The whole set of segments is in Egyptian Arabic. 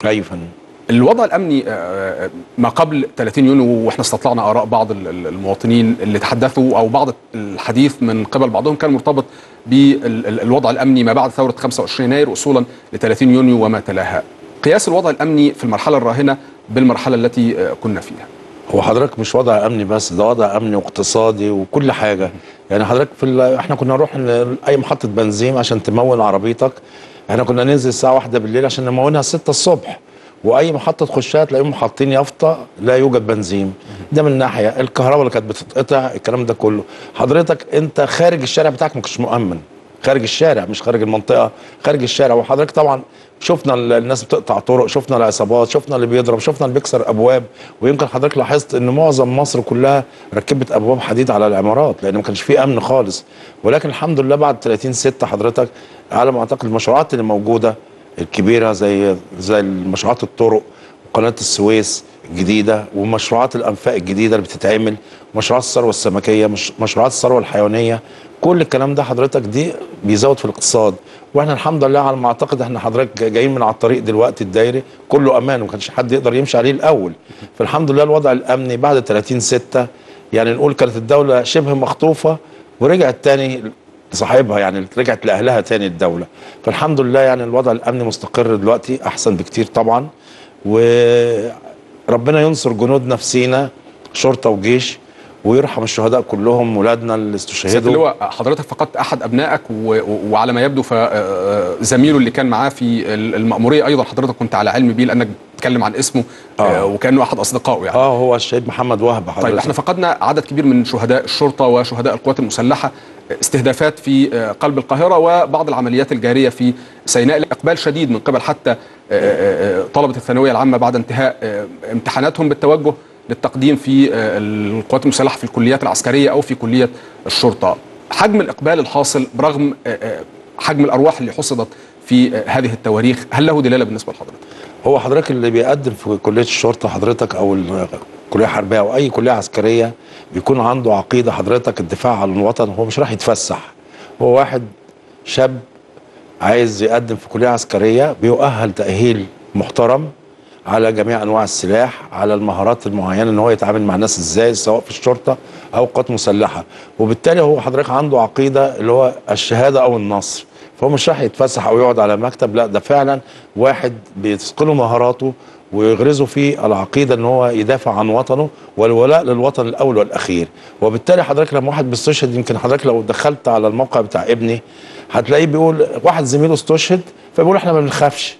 ايوه فندم الوضع الامني آه، ما قبل 30 يونيو واحنا استطلعنا اراء بعض ال- ال- المواطنين اللي تحدثوا او بعض الحديث من قبل بعضهم كان مرتبط بالوضع الامني ما بعد ثوره 25 يناير وصولا ل 30 يونيو وما تلاها. قياس الوضع الامني في المرحله الراهنه بالمرحله التي آه، كنا فيها. هو حضرتك مش وضع امني بس ده وضع امني واقتصادي وكل حاجه يعني حضرتك في ال- احنا كنا نروح ل- اي محطه بنزين عشان تمون عربيتك احنا كنا ننزل الساعه واحدة بالليل عشان نمونها 6 الصبح واي محطه تخشها تلاقيهم حاطين يافطه لا يوجد بنزين ده من ناحيه الكهرباء اللي كانت بتتقطع الكلام ده كله حضرتك انت خارج الشارع بتاعك ما كنتش مؤمن خارج الشارع مش خارج المنطقه خارج الشارع وحضرتك طبعا شفنا ال- الناس بتقطع طرق شفنا العصابات شفنا اللي بيضرب شفنا اللي بيكسر ابواب ويمكن حضرتك لاحظت ان معظم مصر كلها ركبت ابواب حديد على العمارات لان ما كانش فيه امن خالص ولكن الحمد لله بعد 30 6 حضرتك على ما اعتقد المشروعات اللي موجوده الكبيره زي زي مشروعات الطرق وقناه السويس الجديده ومشروعات الانفاق الجديده اللي بتتعمل مشروعات الثروه السمكيه مش مشروعات الثروه الحيوانيه كل الكلام ده حضرتك دي بيزود في الاقتصاد واحنا الحمد لله على ما اعتقد احنا حضرتك جايين من على الطريق دلوقتي الدايري كله امان وما كانش حد يقدر يمشي عليه الاول فالحمد لله الوضع الامني بعد 30 6 يعني نقول كانت الدوله شبه مخطوفه ورجعت تاني لصاحبها يعني رجعت لاهلها تاني الدوله فالحمد لله يعني الوضع الامني مستقر دلوقتي احسن بكتير طبعا وربنا ينصر جنودنا في سينا شرطه وجيش ويرحم الشهداء كلهم ولادنا اللي سيادة استشهدوا اللواء حضرتك فقدت احد ابنائك و- و- وعلى ما يبدو فزميله اللي كان معاه في ال- المأمورية ايضا حضرتك كنت على علم بيه لانك بتتكلم عن اسمه آه. آه، وكانه احد اصدقائه يعني. اه هو الشهيد محمد وهب حضرتك طيب احنا فقدنا عدد كبير من شهداء الشرطه وشهداء القوات المسلحه استهدافات في آه، قلب القاهره وبعض العمليات الجاريه في سيناء اقبال شديد من قبل حتى آه، آه، آه، طلبه الثانويه العامه بعد انتهاء آه، امتحاناتهم بالتوجه للتقديم في آه، القوات المسلحه في الكليات العسكريه او في كليه الشرطه حجم الاقبال الحاصل برغم آه، آه، حجم الارواح اللي حصدت في آه، هذه التواريخ هل له دلاله بالنسبه لحضرتك هو حضرتك اللي بيقدم في كليه الشرطه حضرتك او الكليه الحربيه او اي كليه عسكريه بيكون عنده عقيده حضرتك الدفاع عن الوطن هو مش راح يتفسح هو واحد شاب عايز يقدم في كليه عسكريه بيؤهل تاهيل محترم على جميع انواع السلاح على المهارات المعينه ان هو يتعامل مع الناس ازاي سواء في الشرطه او قوات مسلحه وبالتالي هو حضرتك عنده عقيده اللي هو الشهاده او النصر فهو مش راح يتفسح او يقعد على مكتب لا ده فعلا واحد بيتقنه مهاراته ويغرزه في العقيده ان هو يدافع عن وطنه والولاء للوطن الاول والاخير وبالتالي حضرتك لما واحد بيستشهد يمكن حضرتك لو دخلت على الموقع بتاع ابني هتلاقيه بيقول واحد زميله استشهد فبيقول احنا ما بنخافش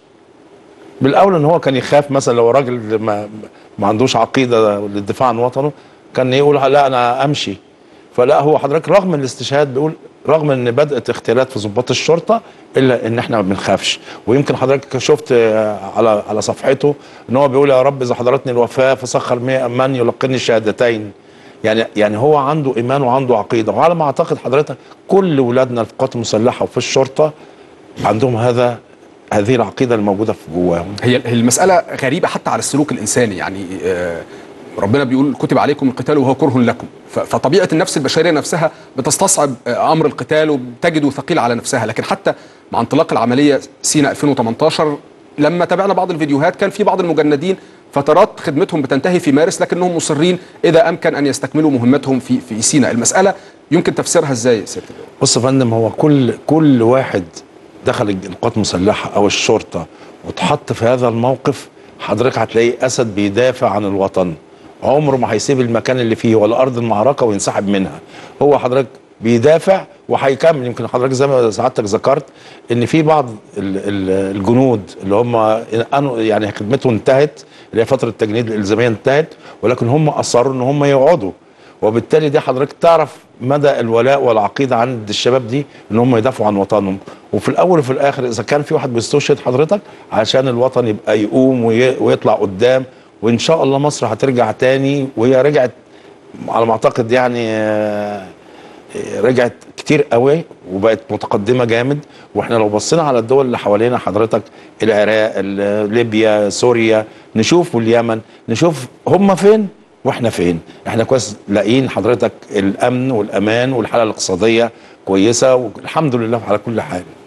بالاول ان هو كان يخاف مثلا لو راجل ما, ما عندوش عقيده للدفاع عن وطنه كان يقول لا انا امشي فلا هو حضرتك رغم الاستشهاد بيقول رغم ان بدات اغتيالات في ضباط الشرطه الا ان احنا ما بنخافش ويمكن حضرتك شفت آه، على على صفحته ان هو بيقول يا رب اذا حضرتني الوفاه فسخر مي- من يلقني الشهادتين يعني يعني هو عنده ايمان وعنده عقيده وعلى ما اعتقد حضرتك كل ولادنا في القوات المسلحه وفي الشرطه عندهم هذا هذه العقيده الموجوده في جواهم هي هي المسألة غريبة حتى على السلوك الإنساني يعني آه، ربنا بيقول كتب عليكم القتال وهو كره لكم ف- فطبيعة النفس البشرية نفسها بتستصعب آه، أمر القتال وبتجده ثقيل على نفسها لكن حتى مع انطلاق العملية سينا 2018 لما تابعنا بعض الفيديوهات كان في بعض المجندين فترات خدمتهم بتنتهي في مارس لكنهم مصرين إذا أمكن أن يستكملوا مهمتهم في في سينا المسألة يمكن تفسيرها إزاي يا سيادة اللواء؟ بص يا فندم هو كل كل واحد دخل القوات المسلحه او الشرطه واتحط في هذا الموقف حضرتك هتلاقيه اسد بيدافع عن الوطن عمره ما هيسيب المكان اللي فيه ولا ارض المعركه وينسحب منها هو حضرتك بيدافع وهيكمل يمكن حضرتك زي ما سعادتك ذكرت ان في بعض ال- ال- الجنود اللي هم أنو- يعني خدمتهم انتهت اللي هي فتره التجنيد الالزاميه انتهت ولكن هم اصروا ان هم يقعدوا وبالتالي دي حضرتك تعرف مدى الولاء والعقيده عند الشباب دي ان هم يدافعوا عن وطنهم وفي الاول وفي الاخر اذا كان في واحد بيستشهد حضرتك عشان الوطن يبقى يقوم وي- ويطلع قدام وان شاء الله مصر هترجع تاني وهي رجعت على ما اعتقد يعني آه، رجعت كتير قوي وبقت متقدمه جامد واحنا لو بصينا على الدول اللي حوالينا حضرتك العراق ال- ليبيا سوريا نشوف واليمن نشوف هم فين واحنا فين احنا كويس لاقيين حضرتك الامن والامان والحاله الاقتصاديه كويسه والحمد لله على كل حال